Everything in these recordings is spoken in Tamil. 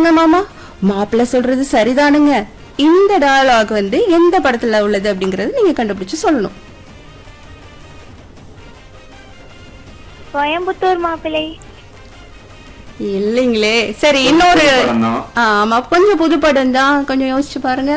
சொல்லுங்க மாமா மாப்பிள்ள சொல்றது சரிதானுங்க இந்த டயலாக் வந்து எந்த படத்துல உள்ளது அப்படிங்கறது நீங்க கண்டுபிடிச்சு சொல்லணும் கோயம்புத்தூர் மாப்பிள்ளை இல்லைங்களே சரி இன்னொரு புது படம்தான். ஆ, ஆமா கொஞ்சம் புது படம் தான் கொஞ்சம் யோசிச்சு பாருங்க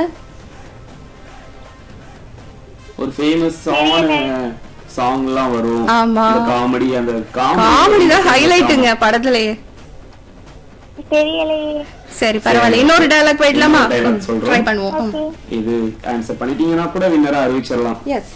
ஒரு ஃபேமஸான சாங் எல்லாம் வரும் ஆமா. காமெடி அந்த காமெடி தான் ஹைலைட்டுங்க படத்துலயே தெரியலையே சரி பரவாயில்ல இன்னொரு டயலாக் போயிடலாமா இன்னொரு dialogue சொல்றோம். ட்ரை பண்ணுவோம் ஓகே இது ஆன்சர் பண்ணிட்டீங்கன்னா கூட வின்னரா அறிவிச்சிடலாம் எஸ்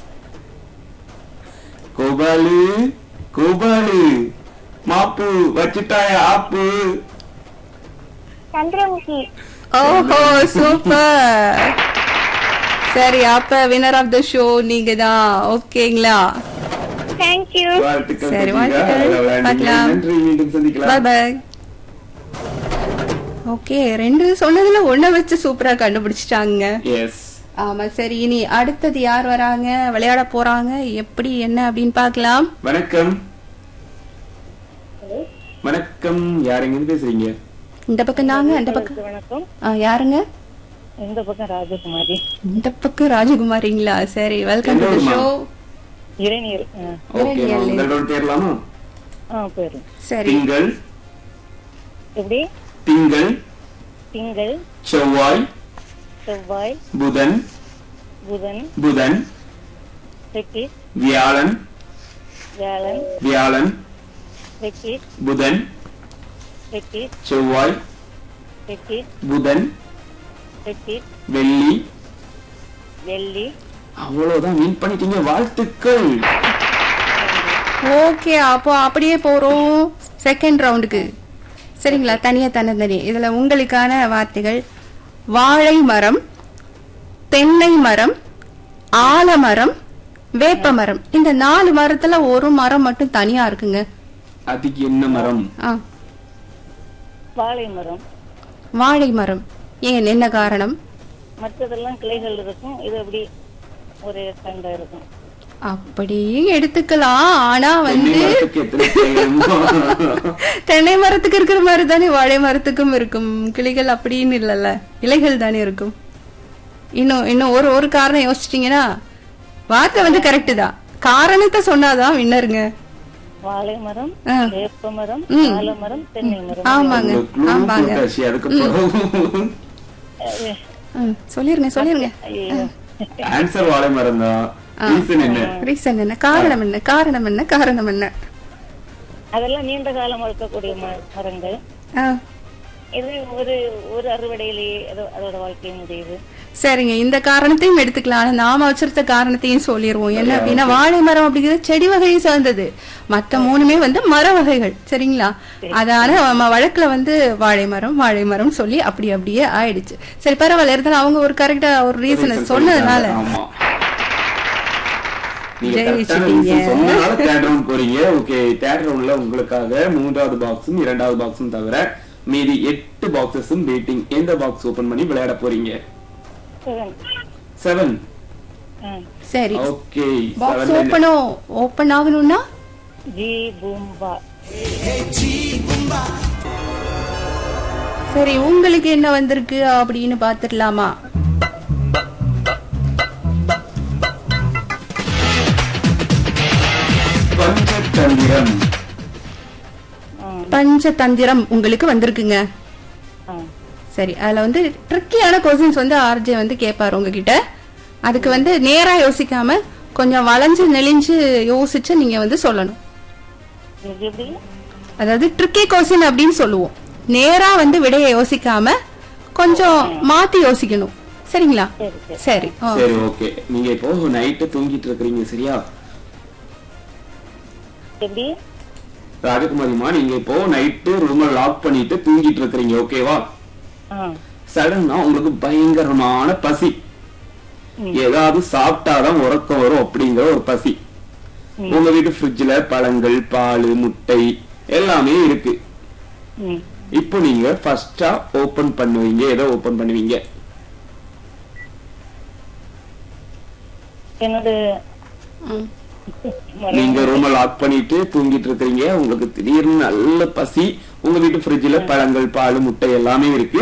கோபாலு கோபாலு மாப்பு வச்சுட்டாய ஆப்பு சந்திரமுகி ஓஹோ சூப்பர் சரி அப்ப வினர் ஆஃப் த ஷோ நீங்க தான் ஓகேங்களா தேங்க்யூ வாழ்த்துக்கள் சரி, பிரதீகா. வாழ்த்துக்கள். நல்லா விளையாண்டீங்க. பார்க்கலாம். நன்றி மீண்டும் பாய் சந்திக்கலாம் பாய் ஓகே ரெண்டு சொன்னதுல ஒண்ண வச்சு சூப்பரா கண்டுபிடிச்சிட்டாங்க எஸ் ஆமா சரி இனி அடுத்தது யார் வராங்க விளையாட போறாங்க எப்படி என்ன அப்படின்னு பார்க்கலாம் வணக்கம் வணக்கம் யார் எங்க பேசுறீங்க இந்த பக்கம் தாங்க அந்த பக்கம் வணக்கம் ஆ, யாருங்க இந்த பக்கம் ராஜகுமாரி இந்த பக்கம் ராஜகுமாரிங்களா சரி வெல்கம் டு தி எந்த ஊர்மா? ஷோ இளைஞர் ஓகே இறைநிலை. உங்களோட தேரலாமா ஆ பேரு சரி திங்கள் எப்படி திங்கள் திங்கள் செவ்வாய் செவ்வாய் புதன் புதன் புதன் வெட்டி வியாழன் வியாழன் வியாழன் வெட்டி புதன் வெட்டி செவ்வாய் வெட்டி புதன் வெட்டி வெள்ளி வெள்ளி அவ்வளவுதான் வின் பண்ணிட்டீங்க வாழ்த்துக்கள் ஓகே அப்போ அப்படியே போறோம் செகண்ட் ரவுண்டுக்கு சரிங்களா தனியா தனி இதுல உங்களுக்கான வார்த்தைகள் வாழை மரம் தென்னை மரம் ஆலமரம் வேப்ப மரம் இந்த நாலு மரத்துல ஒரு மரம் மட்டும் தனியா இருக்குங்க அதுக்கு என்ன மரம் ஆ வாழை மரம் வாழை மரம் ஏன் என்ன காரணம் மற்றதெல்லாம் கிளைகள் இருக்கும் இது அப்படி ஒரே தண்டா இருக்கும் அப்படியே எடுத்துக்கலாம் ஆனா தென்னை வந்து மரத்துக்கு எத்தனை கிளைகளுமோ? தென்னை மரத்துக்கு இருக்கிற மாதிரி தானே வாழை மரத்துக்கும் இருக்கும் கிளிகள் அப்படின்னு இல்லல்ல இலைகள் தானே இருக்கும் இன்னும் இன்னும் ஒரு ஒரு காரணம் யோசிச்சிட்டீங்கன்னா வார்த்தை வந்து கரெக்ட் தான் காரணத்தை சொன்னாதான் வின்னருங்க வாழை மரம் ஆ. வேப்ப மரம் ம். ஆலமரம் தென்னை மரம் ஆமாங்க உங்களுக்கு clue ஆமாங்க கொடுத்தாச்சு, அதுக்கப்புறம் அஹ், ம், சொல்லிருங்க சொல்லிருங்க ஐயோ. ஆன்சர் வாழை மரம் தான் ரீசன் என்ன ரீசன் என்ன காரணம் என்ன காரணம் என்ன காரணம் என்ன அதெல்லாம் நீண்ட காலம் வளர்க்கக்கூடிய ம- மரங்கள் ஆ, இது ஒரு ஒரு அறுவடையிலேயே அதோ- அதோட வாழ்க்கை முடியுது சரிங்க இந்த காரணத்தையும் எடுத்துக்கலாம் ஆனா நாம வச்சிருந்த காரணத்தையும் சொல்லிடுவோம் என்ன அப்படின்னா வாழை மரம் அப்படிங்கிறது செடி வகையை சார்ந்தது மத்த மூணுமே வந்து மர வகைகள் சரிங்களா அதான நம்ம வழக்குல வந்து வாழை மரம் வாழை மரம் சொல்லி அப்படி அப்படியே ஆயிடுச்சு சரி பரவாயில்ல இருந்தாலும் அவங்க ஒரு கரெக்டா ஒரு ரீசன் Reason சொன்னதுனால சொல்லிட்டாங்க, ஆமா. நீங்க ஜெயிச்சிட்டீங்க. correct ஆன reason சொன்னனால third round போறீங்க ஓகே தேர்ட் ரவுண்ட்ல உங்களுக்காக மூன்றாவது பாக்ஸும் இரண்டாவது பாக்ஸும் தவிர மீதி எட்டு பாக்ஸஸும் வெயிட்டிங் எந்த பாக்ஸ் ஓபன் பண்ணி விளையாட போறீங்க செவன். செவன் ஆ. சரி ஓகே பாக்ஸ் ஓப்பனும் ஓப்பன் ஆகணும்னா ஜி பூம்பா சரி உங்களுக்கு என்ன வந்திருக்கு அப்படின்னு பாத்துடலாமா பஞ்சதந்திரம் ஆ. பஞ்சதந்திரம் உங்களுக்கு வந்திருக்குங்க ஆ. சரி அதுல வந்து ட்ரிக்கியான கொஸ்டின்ஸ் வந்து ஆர்ஜே வந்து கேட்பாரு உங்ககிட்ட அதுக்கு வந்து நேரா யோசிக்காம கொஞ்சம் வளைஞ்சு நெளிஞ்சு யோசிச்சு நீங்க வந்து சொல்லணும் இது எப்படி அதாவது ட்ரிக்கி கொஸ்டின் அப்படின்னு சொல்லுவோம் நேரா வந்து விடைய யோசிக்காம கொஞ்சம் மாத்தி யோசிக்கணும் சரிங்களா சரி சரி சரி ஆ. சரி ஓகே நீங்க இப்போ நைட்டு தூங்கிட்டு இருக்கிறீங்க சரியா எப்படி ராஜகுமாரிமா நீங்க இப்போ நைட்டு ரூம லாக் பண்ணிட்டு தூங்கிட்டு இருக்கிறீங்க ஓகேவா ஆ. சடனா உங்களுக்கு பயங்கரமான பசி ம். ஏதாவது சாப்பிட்டாதான் உறக்கம் வரும் அப்படிங்கிற ஒரு பசி உங்க வீட்டு ஃப்ரிட்ஜ்ல பழங்கள் பால் முட்டை எல்லாமே இருக்கு ம். இப்போ நீங்க ஃபர்ஸ்டா ஓபன் பண்ணுவீங்க எதை ஓபன் பண்ணுவீங்க என்னோட ம். நீங்க ரூம லாக் பண்ணிட்டு தூங்கிட்டு இருக்கிறீங்க உங்களுக்கு திடீர்னு நல்ல பசி உங்க வீட்டு ஃப்ரிட்ஜ்ல பழங்கள் பால் முட்டை எல்லாமே இருக்கு